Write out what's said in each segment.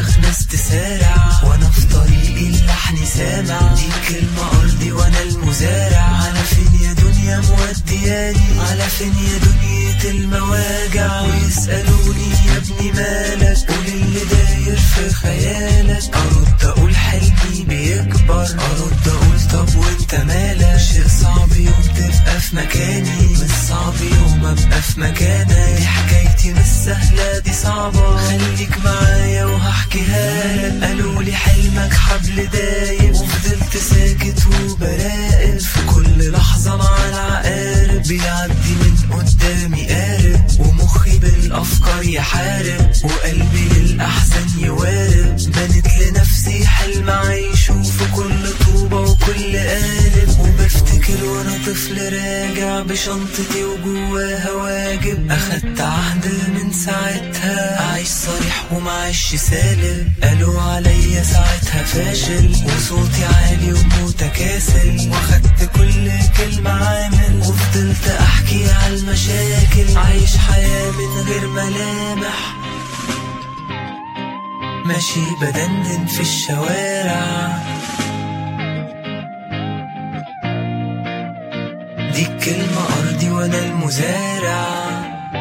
دماغ ناس تسارع وانا في طريقي اللحن سامع دي كلمة ارضي وانا المزارع على فين يا دنيا مودياني على فين يا دنيا المواجع ويسألوني يا ابني مالك قول اللي داير في خيالك ارد اقول حلمي بيكبر ارد اقول طب وانت مالك شيء صعب يوم تبقى في مكاني مش صعب يوم ابقى في مكانك دي حكايتي مش سهلة دي صعبة خليك معايا وهحكيها لك قالوا لي حلمك حبل دايب وفضلت ساكت وبراقب في كل لحظة مع العقارب بيعدي من قدامي قارب ومخي بالأفكار يحارب وقلبي للأحزان يوارب بنت لنفسي حلم عايشه في كل طوبة وكل قالب وبفتكر وانا طفل راجع بشنطتي وجواها واجب اخدت عهد من ساعتها اعيش صريح ومعيش سالب قالوا عليا ساعتها فاشل وصوتي عالي ومتكاسل واخدت كل كلمة عامل وفضلت احكي على المشاكل عايش حياة من غير ملامح ماشي بدندن في الشوارع دي الكلمة أرضي وأنا المزارع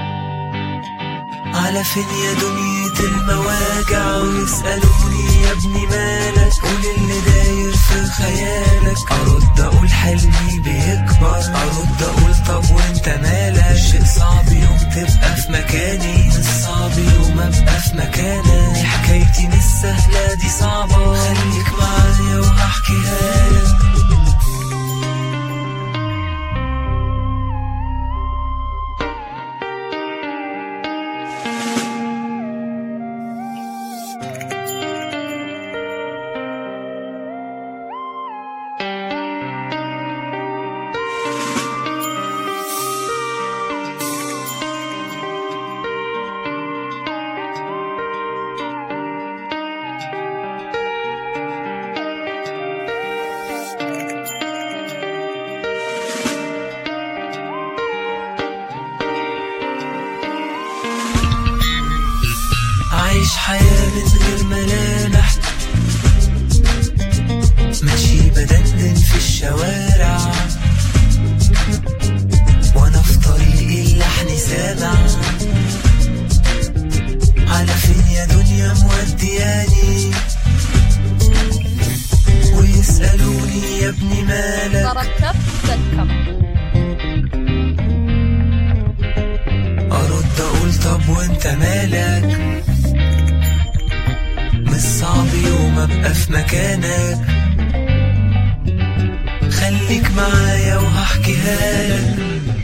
على فين يا دنيا المواجع ويسألوني يا ابني مالك قول اللي داير في خيالك أرد أقول حلمي بيكبر أرد أقول طب وانت مالك شيء صعب يوم تبقى في مكاني مش صعب يوم أبقى في مكانك دي حكايتي مش سهلة دي صعبة خليك معايا وهحكيها لك عايش حياة من غير ملامح ماشي بدندن في الشوارع وانا في طريقي اللحن سامع على فين يا دنيا مودياني ويسألوني يا ابني مالك تركب تركب أرد أقول طب وانت مالك مش صعب يوم أبقى في مكانك خليك معايا وهحكيها لك